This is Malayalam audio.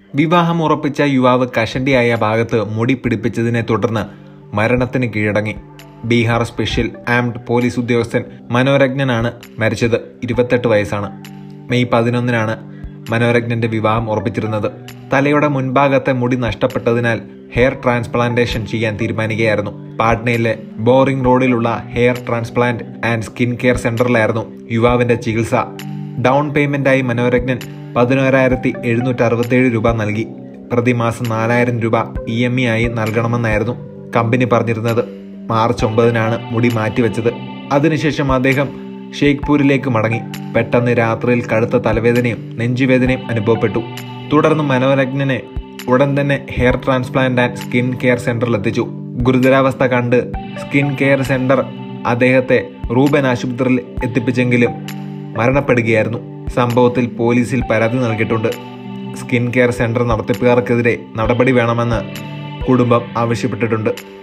വിവാഹം ഉറപ്പിച്ച യുവാവ് കഷണ്ടിയായ ഭാഗത്ത് മുടി പിടിപ്പിച്ചതിനെ തുടർന്ന് മരണത്തിന് കീഴടങ്ങി ബീഹാർ സ്പെഷ്യൽ ആംഡ് പോലീസ് ഉദ്യോഗസ്ഥൻ മനോരജ്ഞനാണ് മരിച്ചത് ഇരുപത്തെട്ട് വയസ്സാണ് മെയ് പതിനൊന്നിനാണ് മനോരജ്ഞന്റെ വിവാഹം ഉറപ്പിച്ചിരുന്നത് തലയുടെ മുൻഭാഗത്തെ മുടി നഷ്ടപ്പെട്ടതിനാൽ ഹെയർ ട്രാൻസ്പ്ലാന്റേഷൻ ചെയ്യാൻ തീരുമാനിക്കുകയായിരുന്നു പാട്നയിലെ ബോറിംഗ് റോഡിലുള്ള hair transplant and skin care സെന്ററിലായിരുന്നു യുവാവിന്റെ ചികിത്സ ഡൗൺ പേയ്മെന്റായി മനോരജ്ഞൻ പതിനോരായിരത്തി എഴുന്നൂറ്റി അറുപത്തേഴ് രൂപ നൽകി പ്രതിമാസം നാലായിരം രൂപ ഇ എം ഇ ആയി നൽകണമെന്നായിരുന്നു കമ്പനി പറഞ്ഞിരുന്നത് മാർച്ച് ഒമ്പതിനാണ് മുടി മാറ്റിവെച്ചത് അതിനുശേഷം അദ്ദേഹം ഷേഖ്പൂരിലേക്ക് മടങ്ങി പെട്ടെന്ന് രാത്രിയിൽ കടുത്ത തലവേദനയും നെഞ്ചുവേദനയും അനുഭവപ്പെട്ടു തുടർന്ന് മനോരജ്ഞനെ ഉടൻ തന്നെ hair transplant and skin care സെന്ററിൽ എത്തിച്ചു ഗുരുതരാവസ്ഥ കണ്ട് സ്കിൻ കെയർ സെന്റർ അദ്ദേഹത്തെ റൂബൻ ആശുപത്രിയിൽ എത്തിപ്പിച്ചെങ്കിലും മരണപ്പെടുകയായിരുന്നു സംഭവത്തിൽ പോലീസിൽ പരാതി നൽകിയിട്ടുണ്ട് സ്കിൻ കെയർ സെന്റർ നടത്തിപ്പുകാർക്കെതിരെ നടപടി വേണമെന്ന് കുടുംബം ആവശ്യപ്പെട്ടിട്ടുണ്ട്